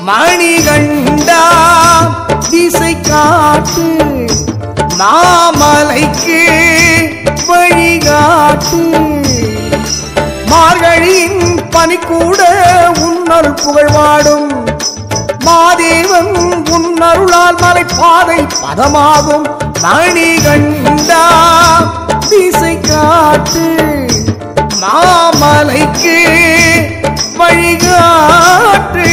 மணிகண்டா திசை காட்டு மாமலைக்கு வழிகாட்டு மார்கழியின் பனி கூட உன்னல் புகழ்வாடும் மாதேவன் உன்னருளால் மலை பாதை பதமாகும் மணிகண்டா திசை காட்டு மாமலைக்கு வழிகாட்டு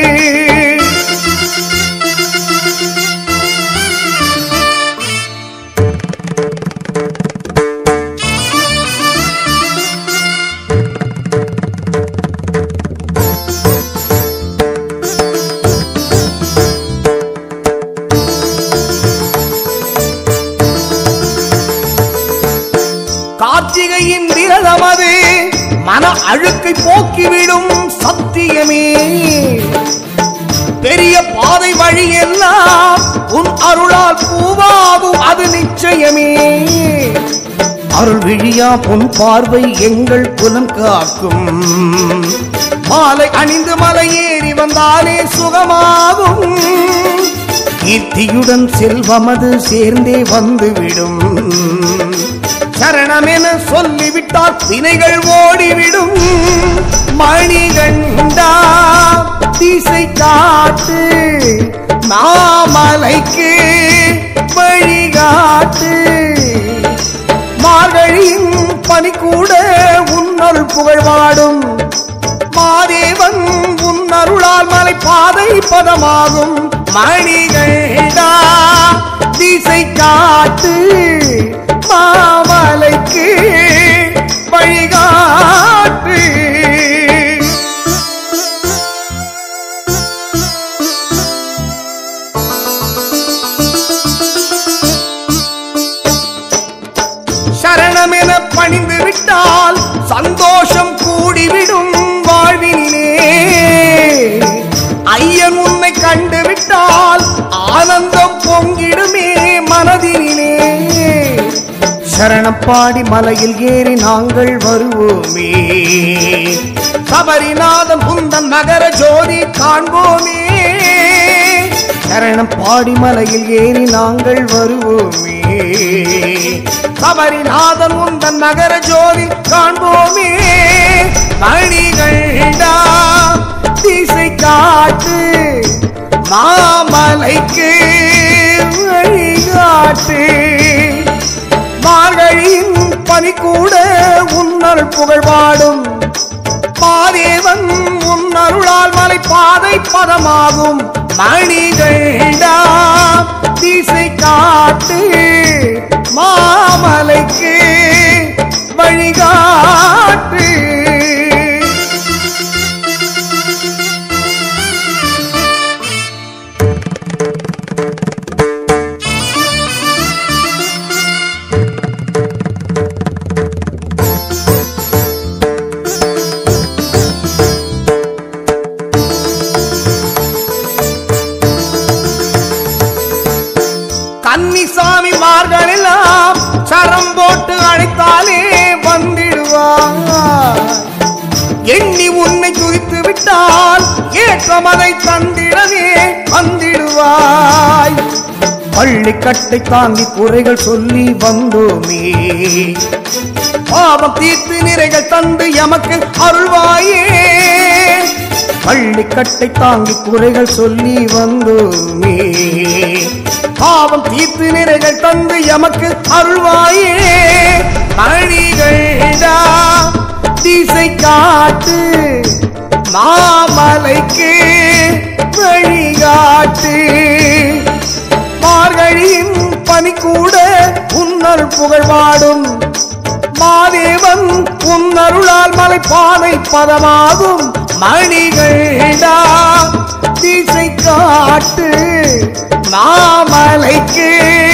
கார்த்திகையின் விரதமது மன அழுக்கை போக்கிவிடும் சத்தியமே பெரிய பாதை வழி எல்லாம் உன் அருளால் பூவாகும் அது நிச்சயமே அருள் விழியா பொன் பார்வை எங்கள் குலம் காக்கும் மாலை அணிந்து மலை ஏறி வந்தாலே சுகமாகும் கீர்த்தியுடன் செல்வமது சேர்ந்தே வந்துவிடும் சரணமென சொல்லிவிட்டால் வினைகள் ஓடிவிடும் மணிகண்டா திசை காட்டு மாமலைக்கு வழிகாட்டு மார்கழியின் பனி கூட உன்னல் புகழ்வாடும் மாதேவன் உன்னருளால் மலை பாதை பதமாகும் மணிகண்டா திசை காட்டு மாமலைக்கு வழிகாட்டு சரணமென பணிந்து விட்டால் சந்தோஷம் கூடிவிடும் வாழ்வினிலே ஐயன் உன்னை கண்டு விட்டால் ஆனந்தம் பொங்கிடுமே மனதினிலே சரணப்பாடி மலையில் ஏறி நாங்கள் வருவோமே சபரிநாதன் குந்தன் நகர ஜோதி காண்போமே சரணம் பாடி மலையில் ஏறி நாங்கள் வருவோமே சபரிநாதன் உந்தன் நகர ஜோதி காண்போமே மணிகண்டா திசை காட்டு மாமலைக்கு வழிகாட்டு மார்கழியின் பனி கூட உன்னல் புகழ்பாடும் மாதேவன் உன் அருளால் மலை பாதை பதமாகும் மணிகண்டா திசை காட்டு மாமலைக்கு வழிகாட்டு கன்னிசாமி மார்களெல்லாம் சரம் போட்டு அழைத்தாலே வந்திடுவார் எண்ணி உன்னை துதித்து விட்டால் ஏற்றம் அதை தந்திடவே வந்திடுவாய் பள்ளிக்கட்டை தாங்கி குறைகள் சொல்லி வந்தோமே பாவம் தீர்த்து நிறைகள் தந்து எமக்கு அருள்வாயே பள்ளிக்கட்டை தாங்கி குறைகள் சொல்லி வந்தோமே பாவம் தீர்த்து நிறைகள் தந்து எமக்கு அருள்வாயே மணிகண்டா திசை காட்டு மாமலைக்கு வழிகாட்டு மார்கழியின் பனி கூட உன்னல் புகழ்வாடும் மாதேவன் உன்னருளால் மலை பாதை பதமாகும் மணிகண்டா திசை காட்டு மாமலைக்கு